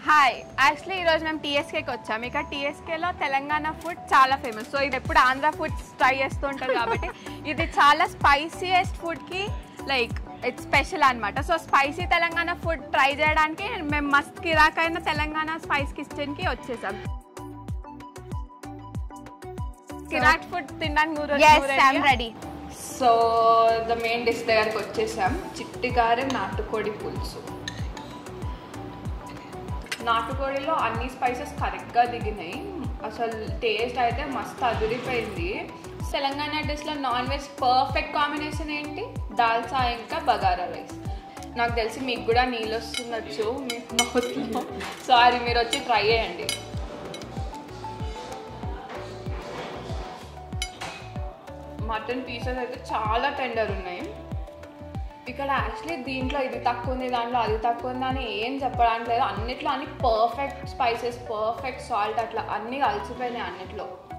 Hi actually ఈరోజు మేము టీఎస్కేకి వచ్చాము ఇక టీఎస్కేలో తెలంగాణ ఫుడ్ చాలా ఫేమస్ సో ఇది ఎప్పుడు ఆంధ్ర ఫుడ్ ట్రై చేస్తూ ఉంటారు కాబట్టి ఇది చాలా స్పైసీయెస్ట్ ఫుడ్కి లైక్ ఇట్స్ స్పెషల్ అనమాట so spicy Telangana food try చేయడానికి మేము మస్త్ కిరాక్ అయిన తెలంగాణ స్పైస్ కిచెన్కి వచ్చేసాం కిరాక్ ఫుడ్ తినడానికి Yes, I'm ready. So the main dish దగ్గరకు వచ్చేసాం చిట్టిగారె నాటుకోడి పులుసు నాటుకోడిలో అన్ని స్పైసెస్ కరెక్ట్గా దిగినాయి అసలు టేస్ట్ అయితే మస్తు అదిరిపోయింది తెలంగాణ డిష్లో నాన్ వెజ్ పర్ఫెక్ట్ కాంబినేషన్ ఏంటి దాల్చా ఇంకా బగారా రైస్ నాకు తెలిసి మీకు కూడా నీళ్ళు వస్తుండొచ్చు మీ మౌత్లో సో అది మీరు వచ్చి ట్రై చేయండి మటన్ పీసెస్ అయితే చాలా టెండర్ ఉన్నాయి ఇక్కడ యాక్చువల్లీ దీంట్లో ఇది తక్కువ ఉంది దాంట్లో అది తక్కువ ఉంది అని ఏం చెప్పడానికి లేదు అన్నిట్లో అన్ని పర్ఫెక్ట్ స్పైసెస్ పర్ఫెక్ట్ సాల్ట్ అట్లా అన్నీ కలిసిపోయినాయి అన్నిట్లో